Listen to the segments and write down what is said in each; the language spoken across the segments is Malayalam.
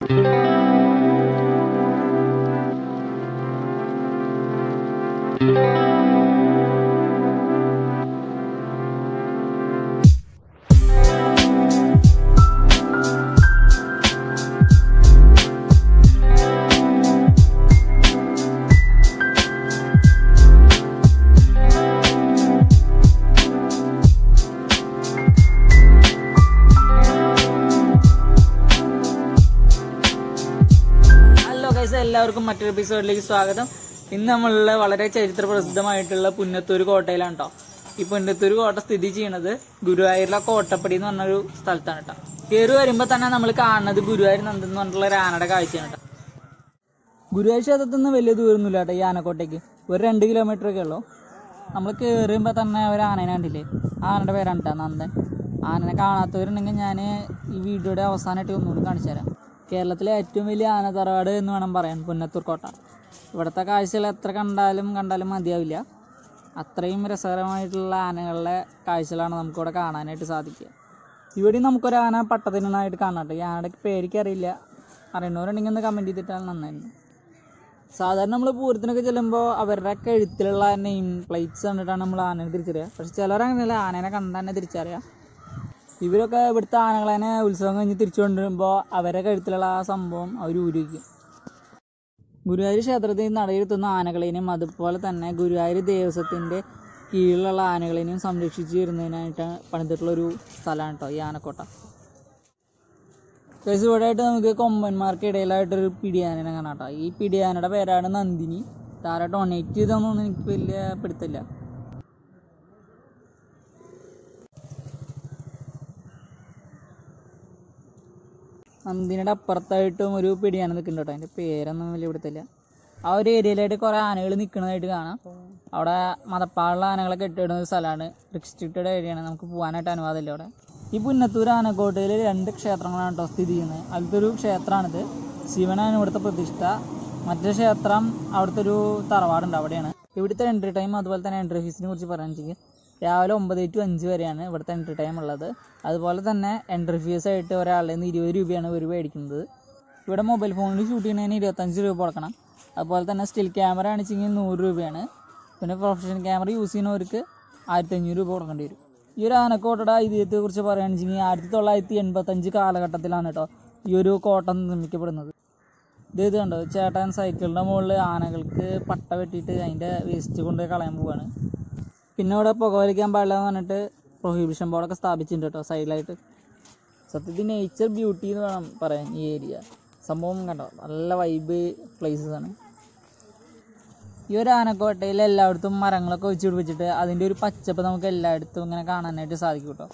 ഹലോ ഗൈസ് എല്ലാവർക്കും മറ്റൊരു എപ്പിസോഡിലേക്ക് സ്വാഗതം ഇന്ന് നമ്മളുള്ള വളരെ ചരിത്ര പ്രസിദ്ധമായിട്ടുള്ള പുന്നത്തൂർ കോട്ടയിലാണ് കേട്ടോ ഈ പുന്നത്തൂർ കോട്ട സ്ഥിതി ചെയ്യുന്നത് ഗുരുവായൂരിലെ കോട്ടപ്പടി എന്ന് പറഞ്ഞൊരു സ്ഥലത്താണ് കേട്ടോ കയറി വരുമ്പോൾ തന്നെ നമ്മൾ കാണുന്നത് ഗുരുവായൂർ നന്ദൻ എന്ന് പറഞ്ഞിട്ടുള്ള ഒരു ആനയുടെ കാഴ്ചയാണ് കേട്ടോ ഗുരുവായൂർ ക്ഷേത്രത്തിൽ നിന്ന് വലിയ ദൂരമൊന്നുമില്ല കേട്ടോ ഈ ആനക്കോട്ടയ്ക്ക് ഒരു രണ്ട് കിലോമീറ്റർ ഒക്കെ ഉള്ളൂ നമ്മൾ കയറുമ്പോൾ തന്നെ ഒരു ആനേനെ കണ്ടില്ലേ ആനയുടെ പേരാണ് കേട്ടോ നന്ദൻ ആനനെ കാണാത്തവരുണ്ടെങ്കിൽ ഞാൻ ഈ വീഡിയോയുടെ അവസാനമായിട്ട് ഒന്നുകൂടി കാണിച്ചു തരാം കേരളത്തിലെ ഏറ്റവും വലിയ ആന തറവാട് എന്ന് വേണം പറയാൻ പുന്നത്തൂർ കോട്ട ഇവിടുത്തെ കാഴ്ചകൾ എത്ര കണ്ടാലും കണ്ടാലും മതിയാവില്ല അത്രയും രസകരമായിട്ടുള്ള ആനകളുടെ കാഴ്ചകളാണ് നമുക്കിവിടെ കാണാനായിട്ട് സാധിക്കുക ഇവിടെ നമുക്കൊരു ആന പട്ടത്തിനായിട്ട് കാണാം കേട്ടോ ഈ ആനയുടെ പേരിക്ക് അറിയില്ല അറിയണവരുണ്ടെങ്കിൽ ഒന്ന് കമൻറ്റ് ചെയ്തിട്ടാൽ നന്നായിരുന്നു സാധാരണ നമ്മൾ പൂരത്തിനൊക്കെ ചെല്ലുമ്പോൾ അവരുടെ കഴുത്തിലുള്ള നെയിം പ്ലേറ്റ്സ് കണ്ടിട്ടാണ് നമ്മൾ ആനയെ തിരിച്ചറിയുക പക്ഷെ ചിലരങ്ങനെയല്ല ആനേനെ കണ്ടാൽ തന്നെ തിരിച്ചറിയാം ഇവരൊക്കെ ഇവിടുത്തെ ആനകളെ ഉത്സവം കഴിഞ്ഞ് തിരിച്ചു കൊണ്ടുവരുമ്പോൾ അവരെ കഴുത്തിലുള്ള ആ സംഭവം അവർ ഊരിക്കും ഗുരുവായൂർ ക്ഷേത്രത്തിൽ നടയിരുത്തുന്ന ആനകളെയും അതുപോലെ തന്നെ ഗുരുവായൂർ ദേവസ്വത്തിൻ്റെ കീഴിലുള്ള ആനകളെയും സംരക്ഷിച്ചു വരുന്നതിനായിട്ട് പണിതിട്ടുള്ള ഒരു സ്ഥലമാണ് കേട്ടോ ഈ ആനക്കോട്ട ഗൈസ് ഇവിടെ ആയിട്ട് നമുക്ക് കൊമ്പന്മാർക്ക് ഇടയിലായിട്ടൊരു പിടിയാനനെ കാണാം കേട്ടോ ഈ പിടിയാനയുടെ പേരാണ് നന്ദിനി താര ഡൊണേറ്റ് ചെയ്തൊന്നും എനിക്ക് വലിയ പിടുത്തില്ല നന്ദിനിയുടെ അപ്പുറത്തായിട്ടും ഒരു പിടിയാന നിൽക്കുന്നുണ്ട് കേട്ടോ അതിൻ്റെ പേരൊന്നും വലിയ പിടുത്തില്ല ആ ഒരു ഏരിയയിലായിട്ട് കുറേ ആനകൾ നിൽക്കുന്നതായിട്ട് കാണാം അവിടെ മതപ്പാടുള്ള ആനകളെ കെട്ടിയിടുന്ന ഒരു സ്ഥലമാണ് റിസ്ട്രിക്റ്റഡ് ഏരിയയാണ് നമുക്ക് പോകാനായിട്ട് അനുവാദമില്ല അവിടെ ഈ പുന്നത്തൂർ ആനക്കോട്ടയിൽ രണ്ട് ക്ഷേത്രങ്ങളാണ് കേട്ടോ സ്ഥിതി ചെയ്യുന്നത് അതിലത്തെ ഒരു ക്ഷേത്രമാണിത് ശിവനാണ് ഇവിടുത്തെ പ്രതിഷ്ഠ മറ്റേ ക്ഷേത്രം അവിടുത്തെ ഒരു തറവാടുണ്ട് അവിടെയാണ് ഇവിടുത്തെ എൻട്രി ടൈം അതുപോലെ തന്നെ എൻട്രി ഫീസിനെ കുറിച്ച് പറയുകയാണെങ്കിൽ രാവിലെ ഒമ്പത് ടു അഞ്ച് വരെയാണ് ഇവിടുത്തെ എൻട്രി ടൈം ഉള്ളത് അതുപോലെ തന്നെ എൻട്രി ഫീസ് ആയിട്ട് ഒരാളുടെ നിന്ന് ഇരുപത് രൂപയാണ് ഇവർ മേടിക്കുന്നത് ഇവിടെ മൊബൈൽ ഫോണിൽ ഷൂട്ട് ചെയ്യുന്നതിന് ഇരുപത്തഞ്ച് രൂപ കൊടുക്കണം അതുപോലെ തന്നെ സ്റ്റിൽ ക്യാമറ ആണെച്ചെങ്കിൽ നൂറ് രൂപയാണ് പിന്നെ പ്രൊഫഷണൽ ക്യാമറ യൂസ് ചെയ്യുന്നവർക്ക് ആയിരത്തി അഞ്ഞൂറ് രൂപ കൊടുക്കേണ്ടി വരും ഈ ഒരു ആനക്കോട്ടയുടെ ഐതിഹ്യത്തെ കുറിച്ച് പറയുകയാണെന്നുവെച്ചെങ്കിൽ ആയിരത്തി തൊള്ളായിരത്തി എൺപത്തഞ്ച് കാലഘട്ടത്തിലാണ് കേട്ടോ ഈ ഒരു കോട്ട നിർമ്മിക്കപ്പെടുന്നത് ഇത് ഇത് കണ്ടോ ചേട്ടൻ സൈക്കിളിൻ്റെ മുകളിൽ ആനകൾക്ക് പട്ട വെട്ടിയിട്ട് അതിൻ്റെ വേസ്റ്റ് കൊണ്ട് കളയാൻ പോവാണ് പിന്നെ ഇവിടെ പുകവലിക്കാൻ പാടില്ല എന്ന് പറഞ്ഞിട്ട് പ്രൊഹിബിഷൻ ബോർഡൊക്കെ സ്ഥാപിച്ചിട്ടുണ്ട് കേട്ടോ സൈഡിലായിട്ട് സത്യത്തിൽ നേച്ചർ ബ്യൂട്ടി എന്ന് വേണം പറയാൻ ഈ ഏരിയ സംഭവം കണ്ടോ നല്ല വൈബ് പ്ലേസസ് ആണ് ഈ ഒരു ആനക്കോട്ടയിൽ എല്ലായിടത്തും മരങ്ങളൊക്കെ വെച്ച് പിടിപ്പിച്ചിട്ട് അതിൻ്റെ ഒരു പച്ചപ്പ് നമുക്ക് എല്ലായിടത്തും ഇങ്ങനെ കാണാനായിട്ട് സാധിക്കും കേട്ടോ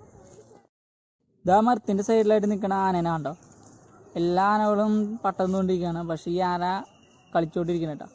ഇതാ മരത്തിൻ്റെ സൈഡിലായിട്ട് നിൽക്കുന്ന ആനേനെ കണ്ടോ എല്ലാ ആനകളും പട്ടം കൊണ്ടിരിക്കുകയാണ് പക്ഷേ ഈ ആന കളിച്ചോണ്ടിരിക്കണം കേട്ടോ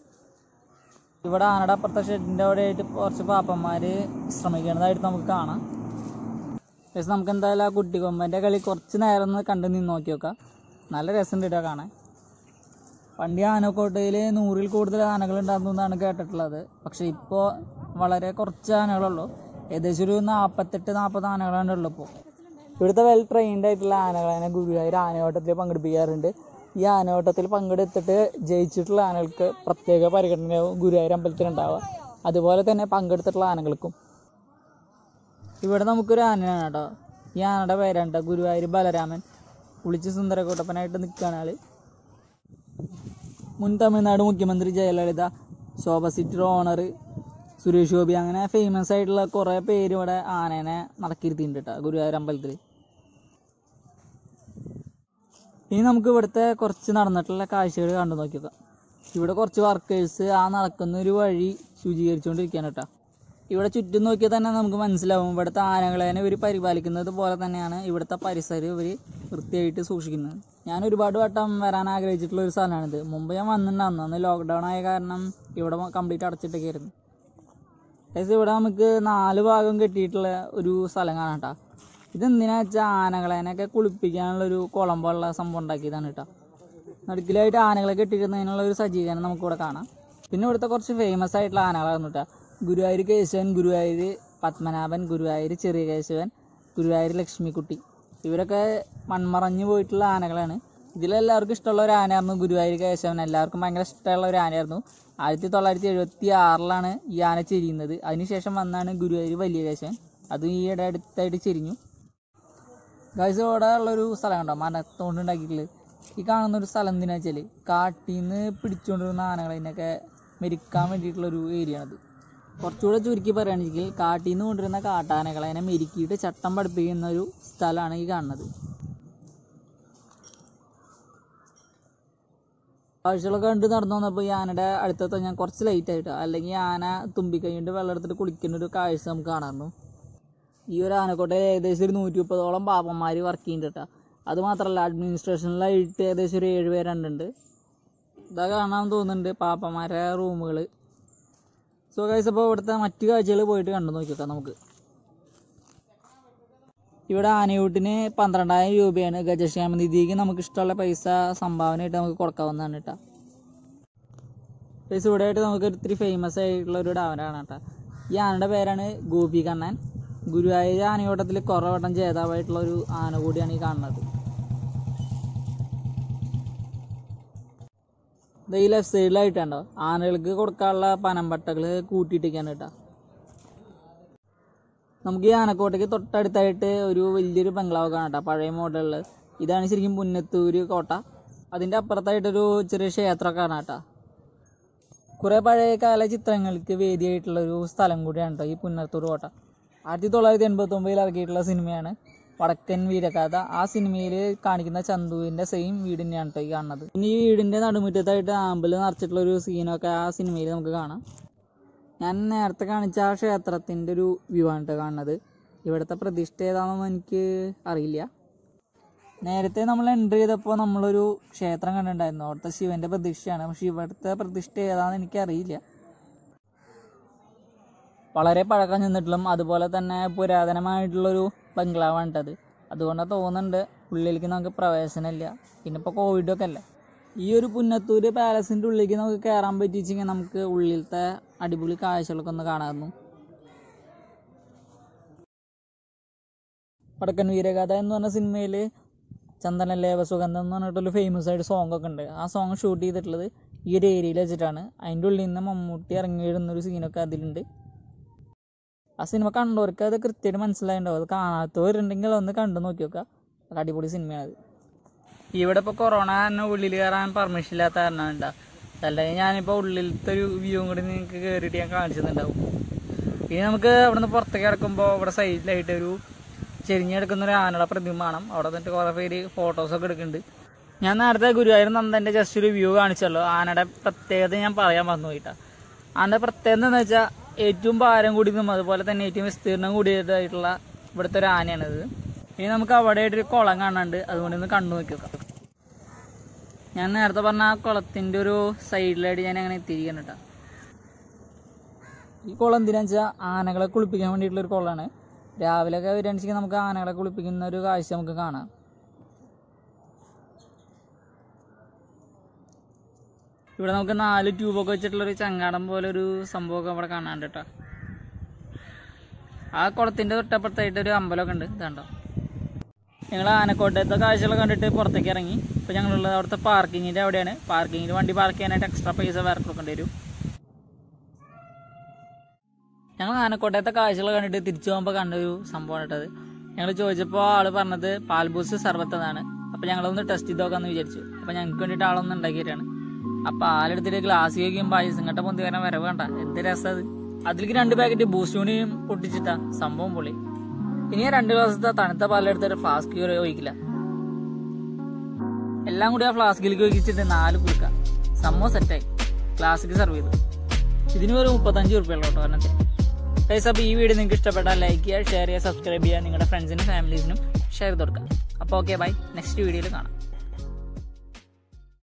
ഇവിടെ ആനയുടെ അപ്പുറത്തെ ഷെഡിൻ്റെ അവിടെ ആയിട്ട് കുറച്ച് പാപ്പന്മാർ ശ്രമിക്കുന്നതായിട്ട് നമുക്ക് കാണാം പക്ഷെ നമുക്ക് എന്തായാലും ആ കുട്ടിക്കൊമ്പൻ്റെ കളി കുറച്ച് നേരം ഒന്ന് കണ്ട് നിന്ന് നോക്കി നോക്കാം നല്ല രസമുണ്ട് കേട്ടോ കാണാൻ പണ്ട് ഈ ആനക്കോട്ടയിൽ നൂറിൽ കൂടുതൽ ആനകൾ ഉണ്ടായിരുന്നു എന്നാണ് കേട്ടിട്ടുള്ളത് പക്ഷെ ഇപ്പോൾ വളരെ കുറച്ച് ആനകളുള്ളൂ ഏകദേശം ഒരു നാൽപ്പത്തെട്ട് നാൽപ്പത് ആനകളാണ് ഉള്ളൂ ഇപ്പോൾ ഇവിടുത്തെ വെൽ ട്രെയിൻഡ് ആയിട്ടുള്ള ആനകളെ ഗുരുവായൂർ ആനയോട്ടത്തിൽ പങ്കെടുപ്പിക്കാറുണ്ട് ഈ ആനയോട്ടത്തിൽ പങ്കെടുത്തിട്ട് ജയിച്ചിട്ടുള്ള ആനകൾക്ക് പ്രത്യേക പരിഗണനയാവും ഗുരുവായൂർ അമ്പലത്തിലുണ്ടാവുക അതുപോലെ തന്നെ പങ്കെടുത്തിട്ടുള്ള ആനകൾക്കും ഇവിടെ നമുക്കൊരു ആനയാണ് കേട്ടോ ഈ ആനയുടെ പേരാണ് കേട്ടോ ഗുരുവായൂർ ബലരാമൻ കുളിച്ച് സുന്ദരക്കോട്ടപ്പനായിട്ട് നിൽക്കുകയാണ് ആള് മുൻ തമിഴ്നാട് മുഖ്യമന്ത്രി ജയലളിത ശോഭ സിറ്റിയുടെ ഓണർ സുരേഷ് ഗോപി അങ്ങനെ ഫേമസ് ആയിട്ടുള്ള കുറേ പേര് ഇവിടെ ആനേനെ നടക്കിയിരുത്തിയിട്ടുണ്ട് കേട്ടോ ഗുരുവായൂർ അമ്പലത്തിൽ ഇനി നമുക്ക് ഇവിടുത്തെ കുറച്ച് നടന്നിട്ടുള്ള കാഴ്ചകൾ കണ്ടു നോക്കിയേക്കാം ഇവിടെ കുറച്ച് വർക്കേഴ്സ് ആ നടക്കുന്ന ഒരു വഴി ശുചീകരിച്ചുകൊണ്ടിരിക്കുകയാണ് കേട്ടോ ഇവിടെ ചുറ്റും നോക്കിയാൽ തന്നെ നമുക്ക് മനസ്സിലാവും ഇവിടുത്തെ ആനകളേനെ ഇവർ പരിപാലിക്കുന്നത് പോലെ തന്നെയാണ് ഇവിടുത്തെ പരിസരം ഇവർ വൃത്തിയായിട്ട് സൂക്ഷിക്കുന്നത് ഞാൻ ഒരുപാട് വട്ടം വരാൻ ആഗ്രഹിച്ചിട്ടുള്ള ഒരു സ്ഥലമാണിത് മുമ്പ് ഞാൻ വന്നിട്ടുണ്ടായിരുന്നു അന്ന് ലോക്ക്ഡൗൺ ആയ കാരണം ഇവിടെ കംപ്ലീറ്റ് അടച്ചിട്ടൊക്കെയായിരുന്നു ഗൈസ് ഇവിടെ നമുക്ക് നാല് ഭാഗം കെട്ടിയിട്ടുള്ള ഒരു സ്ഥലം കാണാം കേട്ടോ ഇതെന്തിനാ വെച്ചാൽ ആനകളേനൊക്കെ കുളിപ്പിക്കാനുള്ള ഒരു കുളം പോലുള്ള സംഭവം ഉണ്ടാക്കിയതാണ് കേട്ടോ നടുക്കിലായിട്ട് ആനകളെ കെട്ടിയിരുന്നതിനുള്ള ഒരു സജ്ജീകരണം നമുക്കിവിടെ കാണാം പിന്നെ ഇവിടുത്തെ കുറച്ച് ഫേമസ് ആയിട്ടുള്ള ആനകളായിരുന്നു കേട്ടോ ഗുരുവായൂർ കേശവൻ ഗുരുവായൂർ പത്മനാഭൻ ഗുരുവായൂർ ചെറിയ കേശവൻ ഗുരുവായൂർ ലക്ഷ്മിക്കുട്ടി ഇവരൊക്കെ മൺമറഞ്ഞു പോയിട്ടുള്ള ആനകളാണ് ഇതിലെല്ലാവർക്കും ഇഷ്ടമുള്ള ഒരു ആനയായിരുന്നു ഗുരുവായൂർ കേശവൻ എല്ലാവർക്കും ഭയങ്കര ഇഷ്ടമുള്ള ഒരു ആനയായിരുന്നു ആയിരത്തി തൊള്ളായിരത്തി എഴുപത്തി ആറിലാണ് ഈ ആന ചെരിയുന്നത് അതിനുശേഷം വന്നാണ് ഗുരുവായൂർ വലിയ കേശവൻ അതും ഈയിടെ അടുത്തായിട്ട് ചെരിഞ്ഞു ഗൈസ് ഇവിടെ ഉള്ളൊരു സ്ഥലം കണ്ടോ മരത്തോണ്ട് ഉണ്ടാക്കിയിട്ടുള്ളത് ഈ കാണുന്ന ഒരു സ്ഥലം എന്തിനാ വെച്ചാൽ കാട്ടിൽ നിന്ന് പിടിച്ചുകൊണ്ടിരുന്ന ആനകളതിനൊക്കെ മെരിക്കാൻ വേണ്ടിയിട്ടുള്ളൊരു ഏരിയ ആണത് കുറച്ചുകൂടെ ചുരുക്കി പറയുകയാണെങ്കിൽ കാട്ടിൽ നിന്ന് കൊണ്ടുവരുന്ന കാട്ടാനകളെ അതിനെ മെരുക്കിയിട്ട് ചട്ടം പഠിപ്പിക്കുന്ന ഒരു സ്ഥലമാണ് ഈ കാണുന്നത് കാഴ്ചകളൊക്കെ കണ്ട് നടന്നു വന്നപ്പോൾ ഈ ആനയുടെ അടുത്തെത്താൻ ഞാൻ കുറച്ച് ലേറ്റ് ആയിട്ടോ അല്ലെങ്കിൽ ആന തുമ്പിക്കൈകൊണ്ട് വെള്ളം എടുത്തിട്ട് കുളിക്കുന്ന ഒരു കാഴ്ച നമുക്ക് കാണാമായിരുന്നു ഈ ഒരു ആനക്കോട്ടയിൽ ഏകദേശം ഒരു നൂറ്റി മുപ്പതോളം പാപ്പന്മാർ വർക്ക് ചെയ്യുന്നുണ്ട് കേട്ടോ അത് മാത്രമല്ല അഡ്മിനിസ്ട്രേഷനിലായിട്ട് ഏകദേശം ഒരു ഏഴ് പേരുണ്ട് ഇതാ കാണാൻ തോന്നുന്നുണ്ട് പാപ്പന്മാരെ റൂമുകൾ സോ ഗൈസ് അപ്പോൾ ഇവിടുത്തെ മറ്റു കാഴ്ചകൾ പോയിട്ട് കണ്ടു നോക്കിയേക്കാം നമുക്ക് ഇവിടെ ആനയൂട്ടിന് പന്ത്രണ്ടായിരം രൂപയാണ് ഗജക്ഷേമ നിധിക്ക് നമുക്ക് ഇഷ്ടമുള്ള പൈസ സംഭാവനയായിട്ട് നമുക്ക് കൊടുക്കാവുന്നതാണ് കേട്ടോ പൈസ ഇവിടെ ആയിട്ട് നമുക്ക് ഇത്തിരി ഫേമസ് ആയിട്ടുള്ള ഒരു ഡാവനാണ് കേട്ടോ ഈ ആനയുടെ പേരാണ് ഗോപി കണ്ണൻ ഗുരുവായൂർ ആനയോട്ടത്തിൽ കുറേ വട്ടം ജേതാവായിട്ടുള്ള ഒരു ആന കൂടിയാണ് ഈ കാണുന്നത് ദേ ഈ ലെഫ്റ്റ് സൈഡിലായിട്ടുണ്ടോ ആനകൾക്ക് കൊടുക്കാനുള്ള പനമ്പട്ടകൾ കൂട്ടിയിട്ടേക്കാണ് കേട്ടോ നമുക്ക് ഈ ആനക്കോട്ടയ്ക്ക് തൊട്ടടുത്തായിട്ട് ഒരു വലിയൊരു ബംഗ്ലാവ് കാണാം കേട്ടോ പഴയ മോഡലിൽ ഇതാണ് ശരിക്കും പുന്നത്തൂര് കോട്ട അതിൻ്റെ അപ്പുറത്തായിട്ടൊരു ചെറിയ ക്ഷേത്രമൊക്കെ കാണാം കേട്ടോ കുറേ പഴയ കാല ചിത്രങ്ങൾക്ക് വേദിയായിട്ടുള്ള ഒരു സ്ഥലം കൂടിയാണ് കേട്ടോ ഈ പുന്നത്തൂർ കോട്ട ആയിരത്തി തൊള്ളായിരത്തി എൺപത്തി ഒമ്പതിൽ ഇറക്കിയിട്ടുള്ള സിനിമയാണ് വടക്കൻ വീരകഥ ആ സിനിമയിൽ കാണിക്കുന്ന ചന്തുവിൻ്റെ സെയിം വീട് തന്നെയാണ് കേട്ടോ ഈ കാണുന്നത് പിന്നെ ഈ വീടിൻ്റെ നടുമുറ്റത്തായിട്ട് ആമ്പൽ നിറച്ചിട്ടുള്ള ഒരു സീനൊക്കെ ആ സിനിമയിൽ നമുക്ക് കാണാം ഞാൻ നേരത്തെ കാണിച്ച ആ ക്ഷേത്രത്തിൻ്റെ ഒരു വ്യൂ ആണ് കേട്ടോ കാണുന്നത് ഇവിടുത്തെ പ്രതിഷ്ഠ ഏതാണെന്നൊന്നും എനിക്ക് അറിയില്ല നേരത്തെ നമ്മൾ എൻട്രി ചെയ്തപ്പോൾ നമ്മളൊരു ക്ഷേത്രം കണ്ടിട്ടുണ്ടായിരുന്നു അവിടുത്തെ ശിവൻ്റെ പ്രതിഷ്ഠയാണ് പക്ഷെ ഇവിടുത്തെ പ്രതിഷ്ഠ ഏതാണെന്ന് എനിക്കറിയില്ല വളരെ പഴക്കം ചെന്നിട്ടും അതുപോലെ തന്നെ പുരാതനമായിട്ടുള്ളൊരു ബംഗ്ലാവാണ് കേട്ടത് അതുകൊണ്ടാണ് തോന്നുന്നുണ്ട് ഉള്ളിലേക്ക് നമുക്ക് പ്രവേശനമില്ല പിന്നെ ഇപ്പോൾ കോവിഡൊക്കെ അല്ലേ ഈ ഒരു പുന്നത്തൂര് പാലസിൻ്റെ ഉള്ളിലേക്ക് നമുക്ക് കയറാൻ പറ്റിച്ചെങ്കിൽ നമുക്ക് ഉള്ളിലത്തെ അടിപൊളി കാഴ്ചകളൊക്കെ ഒന്ന് കാണാമായിരുന്നു വടക്കൻ വീരഗാഥ എന്ന് പറഞ്ഞ സിനിമയിൽ ചന്ദനലേവ സുഗന്ധം എന്ന് പറഞ്ഞിട്ടൊരു ഫേമസ് ആയിട്ട് സോങ് ഒക്കെ ഉണ്ട് ആ സോങ് ഷൂട്ട് ചെയ്തിട്ടുള്ളത് ഈ ഒരു ഏരിയയിൽ വെച്ചിട്ടാണ് അതിൻ്റെ ഉള്ളിൽ നിന്ന് മമ്മൂട്ടി ഇറങ്ങി വരുന്നൊരു സീനൊക്കെ അതിലുണ്ട് ആ സിനിമ കണ്ടവർക്ക് അത് കൃത്യമായിട്ട് മനസ്സിലായിട്ടുണ്ടാവും അത് കാണാത്തവരുണ്ടെങ്കിൽ ഒന്ന് കണ്ടു നോക്കി നോക്കുക അത് അടിപൊളി സിനിമയാണ് ഇവിടെ ഇപ്പോൾ കൊറോണ കാരണം ഉള്ളിൽ കയറാൻ പെർമിഷൻ ഇല്ലാത്ത കാരണം ഉണ്ടാ അല്ലെങ്കിൽ ഞാനിപ്പോൾ ഉള്ളിലത്തെ ഒരു വ്യൂ കൂടി നിങ്ങൾക്ക് കയറിയിട്ട് ഞാൻ കാണിച്ചു തന്നിട്ടുണ്ടാവും ഇനി നമുക്ക് അവിടെ നിന്ന് പുറത്തേക്ക് കിടക്കുമ്പോൾ ഇവിടെ സൈഡിലായിട്ട് ഒരു ചെരിഞ്ഞെടുക്കുന്ന ഒരു ആനയുടെ പ്രതിമ കാണാം അവിടെ നിന്നിട്ട് കുറേ പേര് ഫോട്ടോസൊക്കെ എടുക്കുന്നുണ്ട് ഞാൻ നേരത്തെ ഗുരുവായൂർ നന്ദൻ്റെ ജസ്റ്റ് ഒരു വ്യൂ കാണിച്ചല്ലോ ആനയുടെ പ്രത്യേകത ഞാൻ പറയാൻ മറന്നു പോയിട്ടാ ആനയുടെ പ്രത്യേകത എന്താണെന്ന് വെച്ചാൽ ഏറ്റവും ഭാരം കൂടിയതും അതുപോലെ തന്നെ ഏറ്റവും വിസ്തീർണം കൂടിയതായിട്ടുള്ള ഇവിടുത്തെ ഒരു ആനയാണിത് ഇനി നമുക്ക് അവിടെ ആയിട്ടൊരു കുളം കാണാണ്ട് അതുകൊണ്ട് ഒന്ന് കണ്ടു നോക്കി നോക്കാം ഞാൻ നേരത്തെ പറഞ്ഞ ആ കുളത്തിൻ്റെ ഒരു സൈഡിലായിട്ട് ഞാൻ അങ്ങനെ എത്തിയിരിക്കണം കേട്ടോ ഈ കുളം എന്തിനാന്ന് വെച്ചാൽ ആനകളെ കുളിപ്പിക്കാൻ വേണ്ടിയിട്ടുള്ള ഒരു കുളമാണ് രാവിലെയൊക്കെ വരികയാണെന്ന് നമുക്ക് ആനകളെ കുളിപ്പിക്കുന്ന ഒരു കാഴ്ച നമുക്ക് കാണാം ഇവിടെ നമുക്ക് നാല് ട്യൂബൊക്കെ വെച്ചിട്ടുള്ള ഒരു ചങ്ങാടം പോലെ ഒരു സംഭവമൊക്കെ ഇവിടെ കാണാണ്ട് കേട്ടോ ആ കുളത്തിൻ്റെ തൊട്ടപ്പുറത്തായിട്ട് ഒരു അമ്പലമൊക്കെ ഉണ്ട് ഇതാണ്ടോ ഞങ്ങൾ ആനക്കോട്ടയത്തെ കാഴ്ചകളൊക്കെ കണ്ടിട്ട് പുറത്തേക്ക് ഇറങ്ങി ഇപ്പോൾ ഞങ്ങളുള്ളത് അവിടുത്തെ പാർക്കിങ്ങിൻ്റെ അവിടെയാണ് പാർക്കിങ്ങിൽ വണ്ടി പാർക്ക് ചെയ്യാനായിട്ട് എക്സ്ട്രാ പൈസ വേറെ കൊടുക്കേണ്ടി വരും ഞങ്ങൾ ആനക്കോട്ടയത്തെ കാഴ്ചകൾ കണ്ടിട്ട് തിരിച്ചു പോകുമ്പോൾ കണ്ടൊരു സംഭവമാണ് കേട്ടത് ഞങ്ങൾ ചോദിച്ചപ്പോൾ ആള് പറഞ്ഞത് പാൽബൂസ് സർബത്ത് എന്നാണ് അപ്പോൾ ഞങ്ങളൊന്ന് ടെസ്റ്റ് ചെയ്ത് നോക്കാമെന്ന് വിചാരിച്ചു അപ്പോൾ ഞങ്ങൾക്ക് വേണ്ടിയിട്ട് ആളൊന്ന് ഉണ്ടാക്കിയിട്ടാണ് ആ പാലെടുത്തിട്ട് ഗ്ലാസ് കഴിക്കും പായസം കട്ട പൊന്തി വരാൻ വരവ് വേണ്ട എന്ത് രസം അത് അതിലേക്ക് രണ്ട് പാക്കറ്റ് ബൂസ്റ്റ് യൂണിയും പൊട്ടിച്ചിട്ടാ സംഭവം പൊളി ഇനി ഞാൻ രണ്ട് ഗ്ലാസത്തെ തണുത്ത പാലെടുത്തിട്ട് ഫ്ലാസ്ക് ഒഴിക്കില്ല എല്ലാം കൂടി ആ ഫ്ലാസ്കിലേക്ക് ഒഴിച്ചിട്ട് നാല് കുറുക്ക സംഭവം സെറ്റായി ക്ലാസ്സിക്ക് സെർവ് ചെയ്തു ഇതിന് ഒരു മുപ്പത്തഞ്ച് റുപ്യുള്ള കേട്ടോ ഒരെണ്ണത്തിന് ഗൈസ് അപ്പോൾ ഈ വീഡിയോ നിങ്ങൾക്ക് ഇഷ്ടപ്പെട്ടാൽ ലൈക്ക് ചെയ്യുക ഷെയർ ചെയ്യുക സബ്സ്ക്രൈബ് ചെയ്യുക നിങ്ങളുടെ ഫ്രണ്ട്സിനും ഫാമിലീസിനും ഷെയർ ചെയ്ത് കൊടുക്കുക അപ്പോൾ ഓക്കെ ബൈ നെക്സ്റ്റ് വീഡിയോയിൽ കാണാം